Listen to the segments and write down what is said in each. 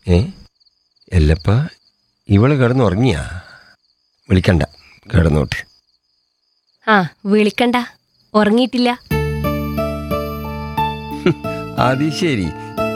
ഏ എല്ലപ്പ ഇവള് കിടന്നുറങ്ങിയാ വിളിക്കണ്ട കിടന്നോട്ട് ആ വിളിക്കണ്ട ഉറങ്ങിയിട്ടില്ല അത് ശരി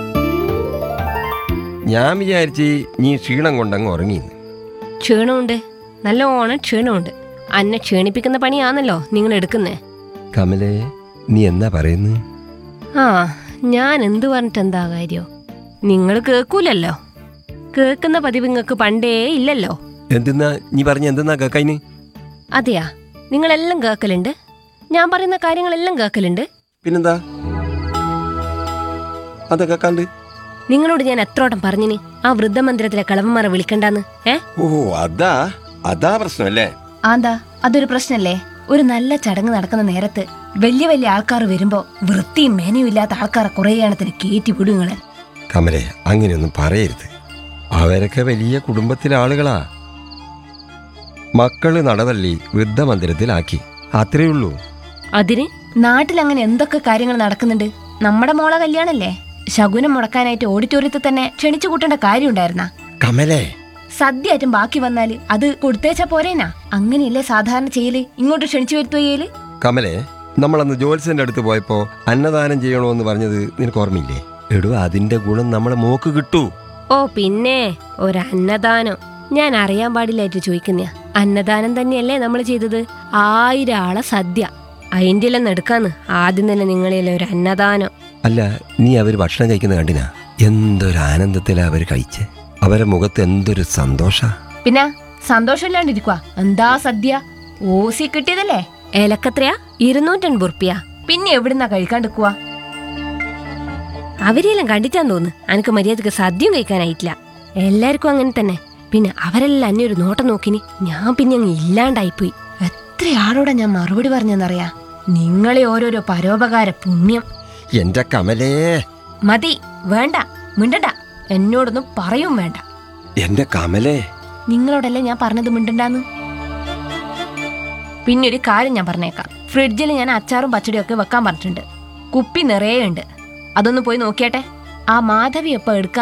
ഞാൻ വിചാരിച്ച് നീ ക്ഷീണം കൊണ്ടങ്ങ് ഉറങ്ങിന്ന് ക്ഷീണമുണ്ട് നല്ലോണം ക്ഷീണമുണ്ട് അന്നെ ക്ഷീണിപ്പിക്കുന്ന പണിയാണല്ലോ നിങ്ങൾ എടുക്കുന്നേ കമലേ നീ എന്നാ പറയുന്നു ആ ഞാൻ എന്ത് പറഞ്ഞിട്ട് എന്താ കാര്യോ നിങ്ങൾ കേൾക്കൂലല്ലോ കേൾക്കുന്ന പതിവ് നിങ്ങൾക്ക് പണ്ടേ ഇല്ലല്ലോ എന്തെന്നാ നീ പറഞ്ഞ എന്തെന്നാ കേക്കൈന് അതെയാ നിങ്ങളെല്ലാം കേൾക്കലുണ്ട് ഞാൻ പറയുന്ന കാര്യങ്ങളെല്ലാം കേൾക്കലുണ്ട് പിന്നെന്താ അതൊക്കെ കണ്ട് നിങ്ങളോട് ഞാൻ എത്രോട്ടം പറഞ്ഞിന് ആ വൃദ്ധമന്ദിരത്തിലെ കളവന്മാരെ വിളിക്കണ്ടെന്ന് ഏ ഓ അതാ അതാ പ്രശ്നമല്ലേ ആന്താ അതൊരു പ്രശ്നല്ലേ ഒരു നല്ല ചടങ്ങ് നടക്കുന്ന നേരത്ത് വലിയ വലിയ ആൾക്കാർ വരുമ്പോ വൃത്തിയും മേനയും ഇല്ലാത്ത ആൾക്കാരെ കുറേ എണ്ണത്തിന് കയറ്റി വിടും നിങ്ങളെ കമലേ അങ്ങനെയൊന്നും പറയരുത് അവരൊക്കെ വലിയ കുടുംബത്തിലെ ആളുകളാ മക്കള് നടതള്ളി വൃദ്ധമന്ദിരത്തിലാക്കി അത്രേ ഉള്ളൂ അതിന് നാട്ടിൽ അങ്ങനെ എന്തൊക്കെ കാര്യങ്ങൾ നടക്കുന്നുണ്ട് നമ്മുടെ മോളെ കല്യാണല്ലേ ശകുനം മുടക്കാനായിട്ട് ഓഡിറ്റോറിയത്തിൽ തന്നെ ക്ഷണിച്ചു കൂട്ടേണ്ട കാര്യമുണ്ടായിരുന്ന കമലേ സദ്യയായിട്ടും ബാക്കി വന്നാല് അത് കൊടുത്തേച്ചാ പോരേനാ അങ്ങനെയല്ലേ സാധാരണ ചെയ്യല് ഇങ്ങോട്ട് ക്ഷണിച്ചു വരുത്തുകയില് കമലേ നമ്മളന്ന് ജോത്സ്യന്റെ അടുത്ത് പോയപ്പോ അന്നദാനം ചെയ്യണോന്ന് പറഞ്ഞത് നിനക്ക് ഓർമ്മയില്ലേ എടോ അതിന്റെ ഗുണം നമ്മളെ മോക്ക് കിട്ടൂ ഓ പിന്നെ ഒരു അന്നദാനം ഞാൻ അറിയാൻ പാടില്ലായിട്ട് ചോദിക്കുന്ന അന്നദാനം തന്നെയല്ലേ നമ്മൾ ചെയ്തത് ആയിരം ആളെ സദ്യ അതിൻ്റെ എല്ലാം എടുക്കാന്ന് ആദ്യം തന്നെ നിങ്ങളെല്ലാം ഒരു അന്നദാനം അല്ല നീ അവര് ഭക്ഷണം കഴിക്കുന്ന കണ്ടിനാ എന്തൊരു ആനന്ദത്തിലാ അവര് കഴിച്ച് അവരെ മുഖത്ത് എന്തൊരു സന്തോഷ പിന്നെ സന്തോഷമില്ലാണ്ടിരിക്കുക എന്താ സദ്യ ഓസി കിട്ടിയതല്ലേ ഏലക്കത്രയാ ഇരുന്നൂറ്റൻപത് ഉറുപ്പിയ പിന്നെ എവിടുന്നാ കഴിക്കാണ്ടിരിക്കുക അവരെല്ലാം കണ്ടിട്ടാന്ന് തോന്നുന്നു എനിക്ക് മര്യാദക്ക് സദ്യയും കഴിക്കാനായിട്ടില്ല എല്ലാവർക്കും അങ്ങനെ തന്നെ പിന്നെ അവരെല്ലാം അന്നെ ഒരു നോട്ടം നോക്കിനി ഞാൻ പിന്നെ അങ്ങ് ഇല്ലാണ്ടായിപ്പോയി എത്ര ആളോടാ ഞാൻ മറുപടി പറഞ്ഞെന്നറിയാ നിങ്ങളെ ഓരോരോ പരോപകാര പുണ്യം എന്റെ കമലേ മതി വേണ്ട മിണ്ടണ്ട എന്നോടൊന്നും പറയും വേണ്ട എന്റെ കമലേ നിങ്ങളോടല്ലേ ഞാൻ പറഞ്ഞത് മിണ്ടണ്ടാന്ന് പിന്നെ ഒരു കാര്യം ഞാൻ പറഞ്ഞേക്കാം ഫ്രിഡ്ജിൽ ഞാൻ അച്ചാറും പച്ചടിയും ഒക്കെ വെക്കാൻ പറഞ്ഞിട്ടുണ്ട് കുപ്പി നിറയെ ഉണ്ട് അതൊന്ന് പോയി നോക്കിയാട്ടെ ആ മാധവി എപ്പോ എടുക്കാൻ